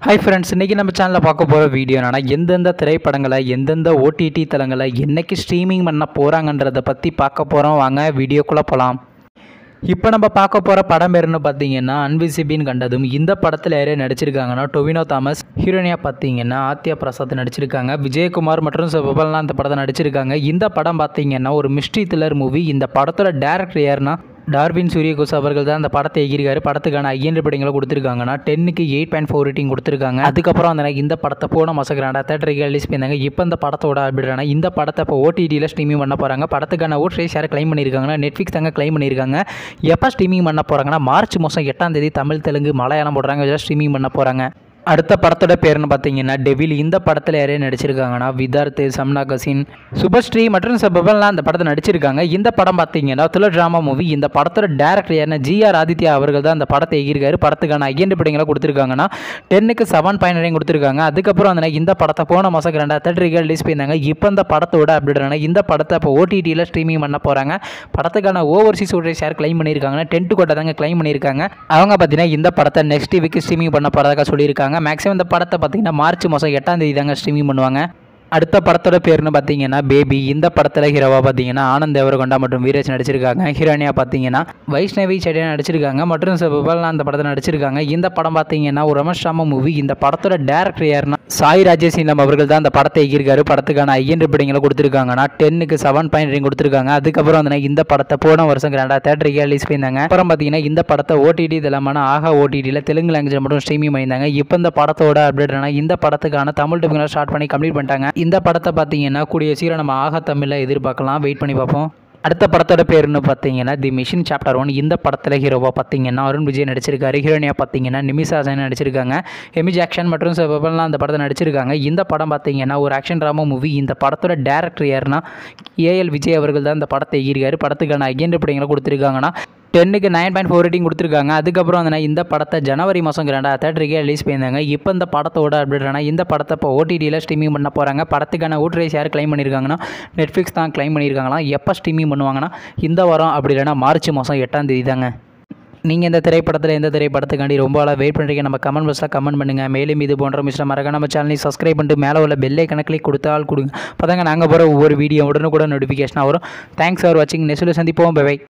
hi friends இன்றைக்கி நம்ம சேனலில் பார்க்க போகிற வீடியோ என்னன்னா எந்தெந்த திரைப்படங்களை எந்தெந்த ஓடிடி தளங்களை என்னைக்கு ஸ்ட்ரீமிங் பண்ண போகிறாங்கன்றதை பற்றி பார்க்க போகிறோம் வாங்க வீடியோக்குள்ளே போகலாம் இப்போ நம்ம பார்க்க போகிற படம் பேருன்னு பார்த்தீங்கன்னா அன்விசிபின்னு கண்டதும் இந்த படத்தில் யாரே நடிச்சிருக்காங்கன்னா டொவினோ தாமஸ் ஹீரோனியாக பார்த்தீங்கன்னா ஆத்யா பிரசாத் நடிச்சிருக்காங்க விஜயகுமார் மற்றும் சிவபல்லாம் இந்த படத்தை நடிச்சிருக்காங்க இந்த படம் பார்த்தீங்கன்னா ஒரு மிஸ்ட்ரி த்ரில்லர் மூவி இந்த படத்தோட டேரக்டர் யாருன்னா டார்வின் சூரியகுஸ் அவர்கள் தான் அந்த படத்தை எகிரிக்காரு படத்துக்கான ஐயன் படங்களை கொடுத்துருக்காங்கன்னா டென்னுக்கு எயிட் பாயிண்ட் ஃபோர் ரேட்டிங் கொடுத்துருக்காங்க அதுக்கப்புறம் அந்த இந்த படத்தை போன மாதம் கிராண்டா தேட்டருக்கு ரிலீஸ் பண்ணியிருந்தாங்க இப்போ இந்த படத்தோட அப்படின்னா இந்த படத்தை இப்போ ஓடிடியில் ஸ்ட்ரீமிங் பண்ண போகிறாங்க படத்துக்கான ஓட் ரேஸ் யாரை க்ளைம் பண்ணியிருக்காங்கன்னா நெட்ஃப்ளிக்ஸ் தாங்க க்ளைம் பண்ணியிருக்காங்க எப்போ ஸ்ட்ரீமிங் பண்ண போகிறாங்கன்னா மார்ச் மாதம் எட்டாம் தேதி தமிழ் தெலுங்கு மலையாளம் போடுறாங்க இதெல்லாம் ஸ்ட்ரீமிங் பண்ண போகிறாங்க அடுத்த படத்தோட பேர்னு பார்த்தீங்கன்னா டெவில் இந்த படத்தில் யாரையும் நடிச்சிருக்காங்கன்னா விதார்த் சம்னா கசின் சுபஸ்ரீ மற்றும் சபபல்லாம் அந்த படத்தை நடிச்சிருக்காங்க இந்த படம் பார்த்தீங்கன்னா துள ட்ராமா மூவி இந்த படத்தோட டேரக்டர் யாருன்னா ஜிஆர் ஆதித்யா அவர்கள் தான் அந்த படத்தை எகிருக்காரு படத்துக்கான ஐயன் படங்களை கொடுத்துருக்காங்கன்னா டென்னுக்கு செவன் பாயிண்ட் நைன் கொடுத்துருக்காங்க அதுக்கப்புறம் அந்த இந்த படத்தை போன மாதம் ரெண்டாயிரத்தி தேட்டருக்கு ரிலீஸ் பண்ணியிருந்தாங்க இப்போ இந்த படத்தோட அப்டேட் இந்த படத்தை இப்போ ஓடிடியில் ஸ்ட்ரீமிங் பண்ண போகிறாங்க படத்துக்கான ஓவர்சீஸ் ஓடே ஷேர் கிளைம் பண்ணியிருக்காங்க டென்ட் கோட்டை தாங்க கிளைம் பண்ணியிருக்காங்க அவங்க பார்த்தீங்கன்னா இந்த படத்தை நெக்ஸ்ட் வீக் ஸ்ட்ரீமிங் பண்ண போகிறதாக சொல்லியிருக்காங்க மேக்ஸிமம் இந்த படத்தை பார்த்தீங்கன்னா மார்ச் மாதம் எட்டாம் தேதி தாங்க ஸ்ட்ரீமிங் பண்ணுவாங்க அடுத்த படத்தோட பேர்னு பார்த்தீங்கன்னா பேபி இந்த படத்தில் ஹீரோவாக பார்த்தீங்கன்னா ஆனந்த் தேவரகொண்டா மற்றும் வீரேஷ் நடிச்சிருக்காங்க ஹீரோனியாக பார்த்தீங்கன்னா வைஷ்ணவி செடியா நடிச்சிருக்காங்க மற்றும் சிவபாலா அந்த படத்தில் நடிச்சிருக்காங்க இந்த படம் பார்த்தீங்கன்னா ஒரு ரமேஷ் ராம மூவி இந்த படத்தோட டேரக்டர் யாருன்னா சாய் ராஜேஷ் இல்லம் அவர்கள் தான் அந்த படத்தை எகிருக்காரு படத்துக்கான ஐயன் படங்களை கொடுத்துருக்காங்கன்னா டென்னுக்கு செவன் பாயிண்ட் ரேங் கொடுத்துருக்காங்க அதுக்கப்புறம் வந்து இந்த படத்தை போன வருஷம் கிராண்டா தேட்டருக்கு ரிலீஸ் பண்ணியிருந்தாங்க அப்புறம் பார்த்தீங்கன்னா இந்த படத்தை ஓடிடி தளமான ஆகா ஓடிடியில் தெலுங்கு லாங்குவேஜ் மட்டும் ஸ்ட்ரீமிங் பண்ணியிருந்தாங்க இப்போ இந்த படத்தோட அப்டேட் இந்த படத்துக்கான தமிழ் டப்பிங்லாம் ஸ்டார்ட் பண்ணி கம்ப்ளீட் பண்ணிட்டாங்க இந்த படத்தை பார்த்தீங்கன்னா கூடிய சீக்கிரம் நம்ம ஆகா தமிழில் எதிர்பார்க்கலாம் வெயிட் பண்ணி பார்ப்போம் அடுத்த படத்தோட பேருன்னு பார்த்தீங்கன்னா தி மிஷின் சாப்டர் ஒன் இந்த படத்தில் ஹீரோவாக பார்த்தீங்கன்னா அருண் விஜய் நடிச்சிருக்காரு ஹீரோனியாக பார்த்தீங்கன்னா நிமிஷா ஜெயின் நடிச்சிருக்காங்க எமி ஜாக்சன் மற்றும் சிவபல்லாம் அந்த படத்தை நடிச்சிருக்காங்க இந்த படம் பார்த்தீங்கன்னா ஒரு ஆக்ஷன் ட்ராமா மூவி இந்த படத்தோட டேரக்டர் யாருன்னா ஏஎல் விஜய் அவர்கள் தான் இந்த படத்தை எகிரிக்காரு படத்துக்கான ஐயன் படங்களை கொடுத்துருக்காங்கன்னா டென்னுக்கு நைன் பாயிண்ட் ஃபோர் ரேட்டிங் கொடுத்துருக்காங்க அதுக்கப்புறம் வந்து இந்த படத்தை ஜனவரி மாதம் ரெண்டாயிரத்தி தேட்டருக்கே ரிலீஸ் பண்ணியிருந்தாங்க இப்போ இந்த படத்தோட அப்டேட் ஆனால் இந்த படத்தை இப்போ ஓடிடியில் ஸ்ட்ரீமிங் பண்ண போகிறாங்க படத்துக்கான ஓட் ரேஸ் யார் க்ளைம் பண்ணியிருக்காங்கன்னா நெட்ஃப்ளிக்ஸ் தான் க்ளைம் பண்ணியிருக்காங்களாம் எப்போ ஸ்ட்ரீமிங் பண்ணுவாங்கன்னா இந்த வாரம் அப்படி இல்லைனா மார்ச் மாதம் எட்டாம் தேதி தாங்க நீங்கள் இந்த திரைப்படத்தில் எந்த திரைப்படத்துக்காண்டி ரொம்ப ஆளாக வெயிட் பண்ணுறீங்க நம்ம கமெண்ட் பாக்ஸில் கமெண்ட் பண்ணுங்கள் மேலும் இது போன்ற மிஸ்டர் மறக்க நம்ம சேனலை சப்ஸ்கிரைப் பண்ணிட்டு மேலே உள்ள பெல்லை கணக்கில் கொடுத்தால் கொடுங்க அப்போ நாங்கள் போகிற ஒவ்வொரு வீடியோ உடனுக்குடன் நோட்டிஃபிகேஷனாக வரும் தேங்க்ஸ் ஃபார் வாட்சிங் நெக்ஸ்ட்டில் சந்திப்போம் பை